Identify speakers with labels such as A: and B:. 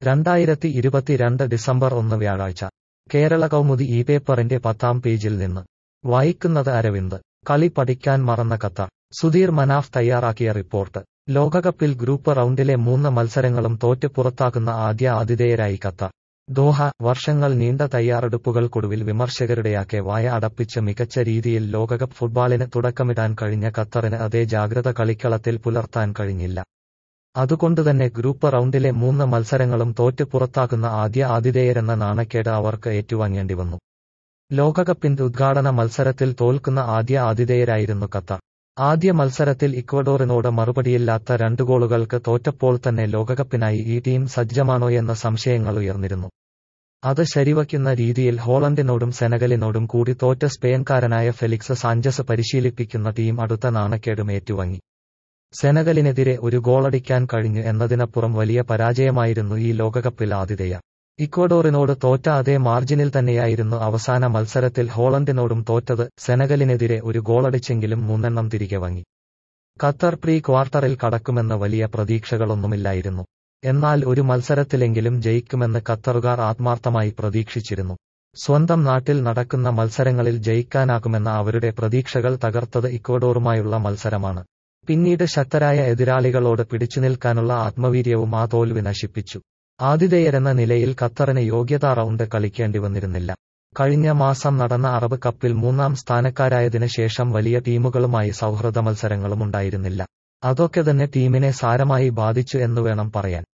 A: രണ്ടായിരത്തി ഇരുപത്തിരണ്ട് ഡിസംബർ ഒന്ന് വ്യാഴാഴ്ച കേരള കൗമുദി ഈ പേപ്പറിന്റെ പത്താം പേജിൽ നിന്ന് വായിക്കുന്നത് അരവിന്ദ് കളി പഠിക്കാൻ മറന്ന ഖത്തർ സുധീർ മനാഫ് തയ്യാറാക്കിയ റിപ്പോർട്ട് ലോകകപ്പിൽ ഗ്രൂപ്പ് റൗണ്ടിലെ മൂന്ന് മത്സരങ്ങളും തോറ്റ് പുറത്താക്കുന്ന ആദ്യ ആതിഥേയരായി ഖത്തർ ദോഹ വർഷങ്ങൾ നീണ്ട തയ്യാറെടുപ്പുകൾക്കൊടുവിൽ വിമർശകരുടെയാക്കെ വായ അടപ്പിച്ച് മികച്ച രീതിയിൽ ലോകകപ്പ് ഫുട്ബോളിന് തുടക്കമിടാൻ കഴിഞ്ഞ ഖത്തറിന് അതേ ജാഗ്രത കളിക്കളത്തിൽ പുലർത്താൻ കഴിഞ്ഞില്ല അതുകൊണ്ടുതന്നെ ഗ്രൂപ്പ് റൗണ്ടിലെ മൂന്ന് മത്സരങ്ങളും തോറ്റ് പുറത്താക്കുന്ന ആദ്യ ആതിഥേയരെന്ന നാണക്കേട് അവർക്ക് ഏറ്റുവാങ്ങേണ്ടി വന്നു ലോകകപ്പിന്റെ ഉദ്ഘാടന മത്സരത്തിൽ തോൽക്കുന്ന ആദ്യ ആതിഥേയരായിരുന്നു ഖത്തർ ആദ്യ മത്സരത്തിൽ ഇക്വഡോറിനോട് മറുപടിയില്ലാത്ത രണ്ട് ഗോളുകൾക്ക് തോറ്റപ്പോൾ തന്നെ ലോകകപ്പിനായി ഈ ടീം സജ്ജമാണോയെന്ന സംശയങ്ങൾ ഉയർന്നിരുന്നു അത് ശരിവയ്ക്കുന്ന രീതിയിൽ ഹോളണ്ടിനോടും സെനഗലിനോടും കൂടി തോറ്റ സ്പെയിൻകാരനായ ഫെലിക്സ് സാഞ്ചസ് പരിശീലിപ്പിക്കുന്ന ടീം അടുത്ത നാണക്കേടും ഏറ്റുവാങ്ങി സെനഗലിനെതിരെ ഒരു ഗോളടിക്കാൻ കഴിഞ്ഞു എന്നതിനപ്പുറം വലിയ പരാജയമായിരുന്നു ഈ ലോകകപ്പിൽ ആതിഥേയ ഇക്വഡോറിനോട് തോറ്റ അതേ മാർജിനിൽ തന്നെയായിരുന്നു അവസാന മത്സരത്തിൽ ഹോളണ്ടിനോടും തോറ്റത് സെനഗലിനെതിരെ ഒരു ഗോളടിച്ചെങ്കിലും മൂന്നെണ്ണം തിരികെ വാങ്ങി ഖത്തർ പ്രീ ക്വാർട്ടറിൽ കടക്കുമെന്ന വലിയ പ്രതീക്ഷകളൊന്നുമില്ലായിരുന്നു എന്നാൽ ഒരു മത്സരത്തിലെങ്കിലും ജയിക്കുമെന്ന് ഖത്തറുകാർ ആത്മാർത്ഥമായി പ്രതീക്ഷിച്ചിരുന്നു സ്വന്തം നാട്ടിൽ നടക്കുന്ന മത്സരങ്ങളിൽ ജയിക്കാനാകുമെന്ന അവരുടെ പ്രതീക്ഷകൾ തകർത്തത് ഇക്വഡോറുമായുള്ള മത്സരമാണ് പിന്നീട് ശക്തരായ എതിരാളികളോട് പിടിച്ചുനിൽക്കാനുള്ള ആത്മവീര്യവും ആ തോൽവി നശിപ്പിച്ചു ആതിഥേയരെന്ന നിലയിൽ ഖത്തറിന് യോഗ്യതാ റൗണ്ട് കളിക്കേണ്ടി വന്നിരുന്നില്ല കഴിഞ്ഞ മാസം നടന്ന അറബ് കപ്പിൽ മൂന്നാം സ്ഥാനക്കാരായതിനു ശേഷം വലിയ ടീമുകളുമായി സൗഹൃദ മത്സരങ്ങളും ഉണ്ടായിരുന്നില്ല അതൊക്കെ തന്നെ ടീമിനെ സാരമായി ബാധിച്ചു എന്നു വേണം പറയാൻ